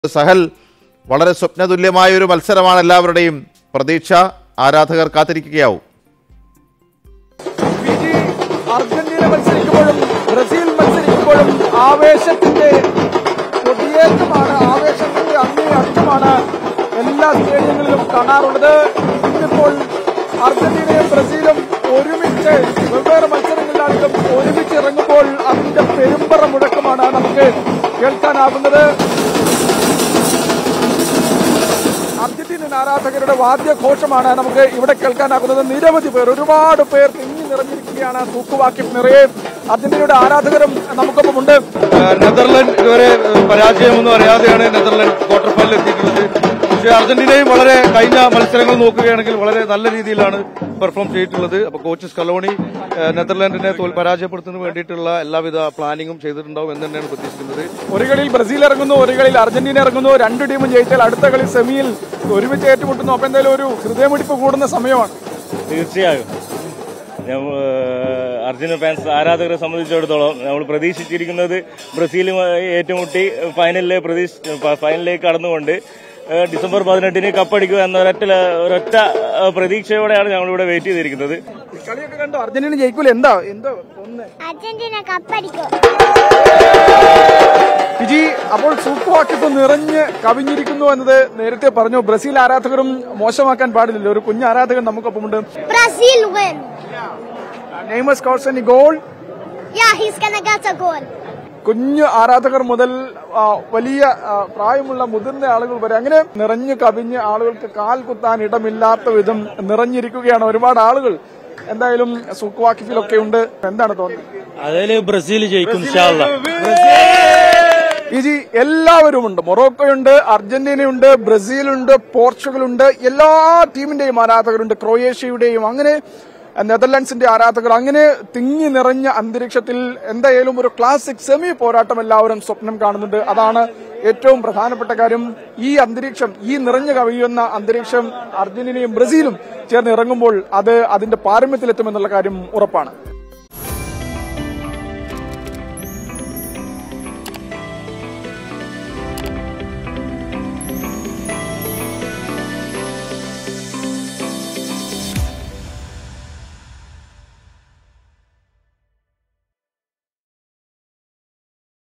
സഹൽ വളരെ സ്വപ്നതുല്യമായ ഒരു മത്സരമാണ് എല്ലാവരുടെയും പ്രതീക്ഷ ആരാധകർ കാത്തിരിക്കുകയാവും ഫിജി അർജന്റീന മത്സരിക്കുമ്പോഴും ബ്രസീൽ മത്സരിക്കുമ്പോഴും ആവേശത്തിന്റെ കൊടിയേറ്റമാണ് ആവേശത്തിന്റെ അങ്ങേ അറ്റമാണ് എല്ലാ സ്റ്റേഡിയങ്ങളിലും കാണാറുള്ളത് ഇന്നിപ്പോൾ അർജന്റീനയും ബ്രസീലും ഒരുമിച്ച് വെവ്വേറെ മത്സരങ്ങളിലാണെങ്കിലും ഒരുമിച്ച് ഇറങ്ങുമ്പോൾ അതിന്റെ പെരുമ്പറ മുഴക്കമാണ് നമുക്ക് കേൾക്കാനാകുന്നത് അർജന്റീനൻ ആരാധകരുടെ വാദ്യഘോഷമാണ് നമുക്ക് ഇവിടെ കേൾക്കാനാകുന്നത് നിരവധി പേർ ഒരുപാട് പേർ തിങ്ങി നിറഞ്ഞിരിക്കുകയാണ് തൂക്കുവാക്കി നിറയെ അർജന്റീനയുടെ ആരാധകരും നമുക്കൊപ്പമുണ്ട് ഏഹ് നെതർലൻഡ് ഇതുവരെ ഏഹ് പരാജയമൊന്നും അറിയാതെയാണ് നെതർലൻഡ് ക്വാർട്ടർ ഫൈനലിൽ എത്തിയിട്ടുള്ളത് പക്ഷേ അർജന്റീനയും വളരെ കഴിഞ്ഞ മത്സരങ്ങൾ നോക്കുകയാണെങ്കിൽ വളരെ നല്ല രീതിയിലാണ് പെർഫോം ചെയ്തിട്ടുള്ളത് അപ്പോൾ കോച്ച് സ്കലോണി ഏഹ് നെതർലൻഡിനെ തോൽ പരാജയപ്പെടുത്തുന്നതിന് വേണ്ടിയിട്ടുള്ള എല്ലാവിധ പ്ലാനിങ്ങും ചെയ്തിട്ടുണ്ടാവും എന്ന് തന്നെയാണ് പ്രതീക്ഷിക്കുന്നത് ഒരു കളിയിൽ ബ്രസീൽ ഇറങ്ങുന്നു ഒരു കളിയിൽ അർജന്റീന ഇറങ്ങുന്നു രണ്ട് ടീമും ജയിച്ചാൽ അടുത്ത കളി സെമിയിൽ ഒരുമിച്ച് ഏറ്റുമുട്ടുന്നു അപ്പൊ എന്തായാലും ഒരു ഹൃദയമിടിപ്പ് കൂടുന്ന സമയമാണ് തീർച്ചയായും ഞമ്മ- ഏഹ് അർജന്റീന ഫാൻസ് ആരാധകരെ സംബന്ധിച്ചിടത്തോളം നമ്മൾ പ്രതീക്ഷിച്ചിരിക്കുന്നത് ബ്രസീലുമായി ഏറ്റുമുട്ടി ഫൈനലിലെ പ്രതീക്ഷ ഫൈനലിലേക്ക് കടന്നുകൊണ്ട് ഏഹ് ഡിസംബർ പതിനെട്ടിന് കപ്പടിക്കുക എന്ന ഒരൊറ്റ ഒരൊറ്റ ഏഹ് പ്രതീക്ഷയോടെയാണ് ഞങ്ങളിവിടെ വെയിറ്റ് ചെയ്തിരിക്കുന്നത് കളിയൊക്കെ കണ്ടോ അർജന്റീന ജയിക്കൂല എന്താ എന്താ ഒന്ന് അർജന്റീന കപ്പടിക്കും ഫിജി അപ്പോൾ സൂപ്പർ ഹോക്കി ഇപ്പൊ നിറഞ്ഞ് കവിഞ്ഞിരിക്കുന്നു എന്നത് നേരത്തെ പറഞ്ഞു ബ്രസീൽ ആരാധകരും മോശമാക്കാൻ പാടില്ലല്ലോ ഒരു കുഞ്ഞ് ആരാധകൻ നമുക്കൊപ്പമുണ്ട് Brazil win. Neymar scores any goal Yeah, he's gonna get a goal. കുഞ്ഞു ആരാധകർ മുതൽ ആ, വലിയ ആ, പ്രായമുള്ള മുതിർന്ന ആളുകൾ വരെ അങ്ങനെ നിറഞ്ഞു കവിഞ്ഞ് ആളുകൾക്ക് കാൽ കുത്താൻ ഇടമില്ലാത്ത വിധം നിറഞ്ഞിരിക്കുകയാണ് ഒരുപാട് ആളുകൾ എന്തായാലും സൂക്കുവാക്കിഫിലൊക്കെ ഉണ്ട് എന്താണ് തോന്നുന്നത് അതിൽ ബ്രസീൽ ജയിക്കും ഇൻഷാല്ലാ. ഇജി എല്ലാവരും ഉണ്ട് മൊറോക്കോയുണ്ട് അർജന്റീനയുണ്ട് ബ്രസീലുണ്ട് പോർച്ചുഗലുണ്ട് എല്ലാ ടീമിന്റെയും ആരാധകരുണ്ട് ക്രൊയേഷ്യയുടെയും അങ്ങനെ നെതർലാൻഡ്സിന്റെ ആരാധകർ അങ്ങനെ തിങ്ങി നിറഞ്ഞ അന്തരീക്ഷത്തിൽ എന്തായാലും ഒരു ക്ലാസിക് സെമി പോരാട്ടം എല്ലാവരും സ്വപ്നം കാണുന്നുണ്ട് അതാണ് ഏറ്റവും പ്രധാനപ്പെട്ട കാര്യം ഈ അന്തരീക്ഷം ഈ നിറഞ്ഞു കവിയുന്ന അന്തരീക്ഷം അർജന്റീനയും ബ്രസീലും ചേർന്ന് ഇറങ്ങുമ്പോൾ അത് അതിന്റെ പാരമ്യത്തിലെത്തുമെന്നുള്ള കാര്യം ഉറപ്പാണ്